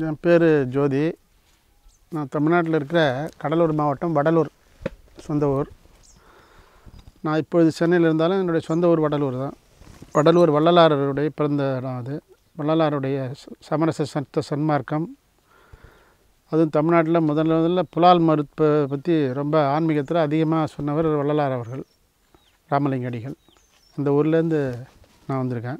என் பேர் ஜோதி நான் தமிழ்நாட்டில் இருக்கிற கடலூர் மாவட்டம் வடலூர் சொந்த ஊர் நான் இப்பொழுது சென்னையில் இருந்தாலும் என்னுடைய சொந்த ஊர் வடலூர் தான் வடலூர் வள்ளலாருடைய பிறந்த இடம் அது வள்ளலாருடைய ச- சமரச சத்த சன்மார்க்கம் அதுவும் தமிழ்நாட்டில் முதல்ல முதல்ல புலால் மருத்துவ பற்றி ரொம்ப ஆன்மீகத்தில் அதிகமாக சொன்னவர் வள்ளலார் அவர்கள் ராமலிங்க அடிகள் அந்த ஊர்லேருந்து நான் வந்திருக்கேன்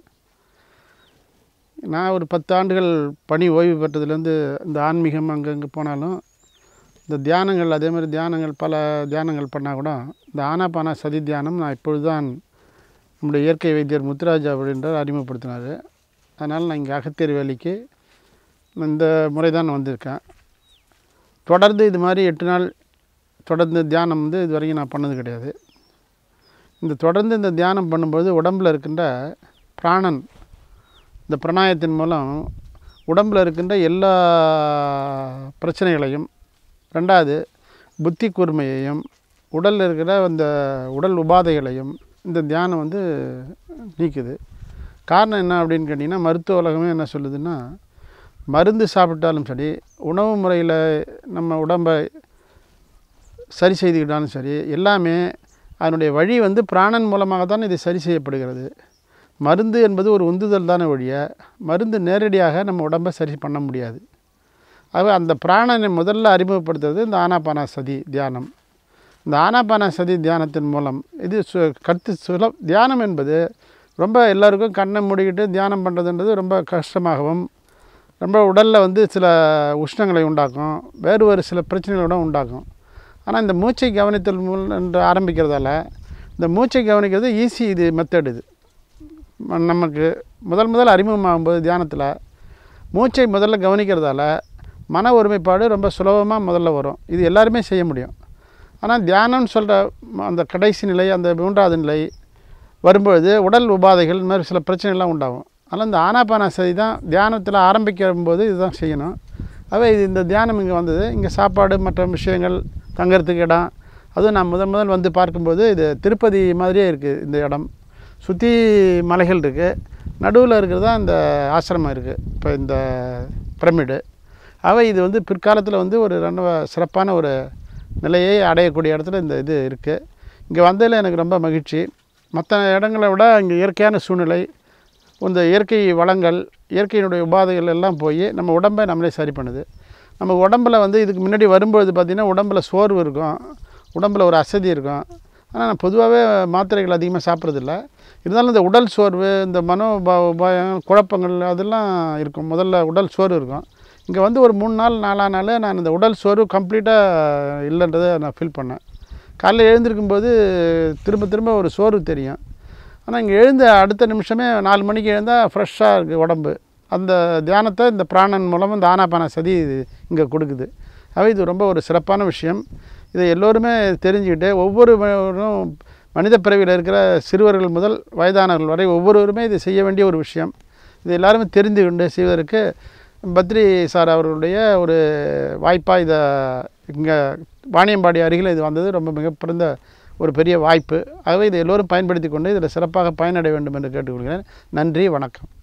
நான் ஒரு பத்து ஆண்டுகள் பணி ஓய்வு பெற்றதுலேருந்து இந்த ஆன்மீகம் அங்கங்கே போனாலும் இந்த தியானங்கள் அதே மாதிரி தியானங்கள் பல தியானங்கள் பண்ணால் கூட இந்த ஆனாபானா சதி தியானம் நான் இப்பொழுது தான் நம்முடைய இயற்கை வைத்தியர் முத்துராஜ் அப்படின்றவர் அறிமுகப்படுத்தினார் அதனால் நான் இங்கே அகத்தியர் வேலைக்கு இந்த முறை தான் வந்திருக்கேன் தொடர்ந்து இது மாதிரி எட்டு நாள் தொடர்ந்து தியானம் வந்து இது வரைக்கும் நான் பண்ணது கிடையாது இந்த தொடர்ந்து இந்த தியானம் பண்ணும்போது உடம்பில் இருக்கின்ற பிராணன் இந்த பிராணாயத்தின் மூலம் உடம்பில் இருக்கின்ற எல்லா பிரச்சனைகளையும் ரெண்டாவது புத்தி கூர்மையையும் உடலில் இருக்கிற அந்த உடல் உபாதைகளையும் இந்த தியானம் வந்து நீக்குது காரணம் என்ன அப்படின்னு கேட்டிங்கன்னா மருத்துவ உலகமே என்ன சொல்லுதுன்னா மருந்து சாப்பிட்டாலும் சரி உணவு முறையில் நம்ம உடம்பை சரி செய்துக்கிட்டாலும் சரி எல்லாமே அதனுடைய வழி வந்து பிராணன் மூலமாக தான் இது சரி செய்யப்படுகிறது மருந்து என்பது ஒரு உந்துதல் தானே ஒழிய மருந்து நேரடியாக நம்ம உடம்பை சரி பண்ண முடியாது ஆக அந்த பிராணனை முதல்ல அறிமுகப்படுத்துறது இந்த ஆனாபானா சதி தியானம் இந்த ஆனாபானா சதி தியானத்தின் மூலம் இது சு கருத்து சுல தியானம் என்பது ரொம்ப எல்லாருக்கும் கண்ணை மூடிக்கிட்டு தியானம் பண்ணுறதுன்றது ரொம்ப கஷ்டமாகவும் ரொம்ப உடலில் வந்து சில உஷ்ணங்களை உண்டாக்கும் வேறு ஒரு சில பிரச்சனைகளை கூட உண்டாக்கும் ஆனால் இந்த மூச்சை கவனித்தல் மூலம் என்று ஆரம்பிக்கிறதால இந்த மூச்சை கவனிக்கிறது ஈஸி இது மெத்தட் இது ம- நமக்கு முதல் முதல் அறிமுகமாகும்போது தியானத்தில் மூச்சை முதல்ல கவனிக்கிறதால மன ஒருமைப்பாடு ரொம்ப சுலபமாக முதல்ல வரும் இது எல்லாருமே செய்ய முடியும் ஆனால் தியானம்னு சொல்கிற அந்த கடைசி நிலை அந்த மூன்றாவது நிலை வரும்பொழுது உடல் உபாதைகள் இந்த மாதிரி சில பிரச்சனைகள்லாம் உண்டாகும் அதனால் இந்த ஆனாபானா சதி தான் தியானத்தில் ஆரம்பிக்கும் போது இதுதான் செய்யணும் அவே இது இந்த தியானம் இங்கே வந்தது இங்கே சாப்பாடு மற்ற விஷயங்கள் தங்கறதுக்கு இடம் அதுவும் நான் முதல் முதல் வந்து பார்க்கும்போது இது திருப்பதி மாதிரியே இருக்குது இந்த இடம் சுற்றி மலைகள் இருக்குது நடுவில் இருக்கிறது தான் இந்த ஆசிரமம் இருக்குது இப்போ இந்த பிரமிடு அவை இது வந்து பிற்காலத்தில் வந்து ஒரு ரொம்ப சிறப்பான ஒரு நிலையை அடையக்கூடிய இடத்துல இந்த இது இருக்குது இங்கே வந்ததில் எனக்கு ரொம்ப மகிழ்ச்சி மற்ற இடங்களை விட இங்கே இயற்கையான சூழ்நிலை இந்த இயற்கை வளங்கள் இயற்கையினுடைய உபாதைகள் எல்லாம் போய் நம்ம உடம்பை நம்மளே சரி பண்ணுது நம்ம உடம்புல வந்து இதுக்கு முன்னாடி வரும்பொழுது பார்த்திங்கன்னா உடம்புல சோர்வு இருக்கும் உடம்புல ஒரு அசதி இருக்கும் ஆனால் நான் பொதுவாகவே மாத்திரைகள் அதிகமாக சாப்பிட்றதில்ல இருந்தாலும் இந்த உடல் சோர்வு இந்த மனோ உபா- உபாயம் குழப்பங்கள் அதெல்லாம் இருக்கும் முதல்ல உடல் சோர்வு இருக்கும் இங்கே வந்து ஒரு மூணு நாள் நாலா நாள் நான் இந்த உடல் சோர்வு கம்ப்ளீட்டாக இல்லைன்றதை நான் ஃபீல் பண்ணேன் காலைல எழுந்திருக்கும் போது திரும்ப திரும்ப ஒரு சோர்வு தெரியும் ஆனால் இங்கே எழுந்த அடுத்த நிமிஷமே நாலு மணிக்கு எழுந்தால் ஃப்ரெஷ்ஷாக இருக்குது உடம்பு அந்த தியானத்தை இந்த பிராணன் மூலம் இந்த ஆனாபான சதி இது இங்கே கொடுக்குது ஆகவே இது ரொம்ப ஒரு சிறப்பான விஷயம் இதை எல்லோருமே தெரிஞ்சுக்கிட்டு ஒவ்வொருவரும் மனித பிறவியில் இருக்கிற சிறுவர்கள் முதல் வயதானவர்கள் வரை ஒவ்வொருவருமே இது செய்ய வேண்டிய ஒரு விஷயம் இது எல்லாருமே தெரிந்து கொண்டு செய்வதற்கு பத்ரி சார் அவர்களுடைய ஒரு வாய்ப்பாக இதை இங்கே வாணியம்பாடி அருகில் இது வந்தது ரொம்ப மிகப்பிறந்த ஒரு பெரிய வாய்ப்பு ஆகவே இதை எல்லோரும் பயன்படுத்தி கொண்டு இதில் சிறப்பாக பயனடைய வேண்டும் என்று கேட்டுக்கொள்கிறேன் நன்றி வணக்கம்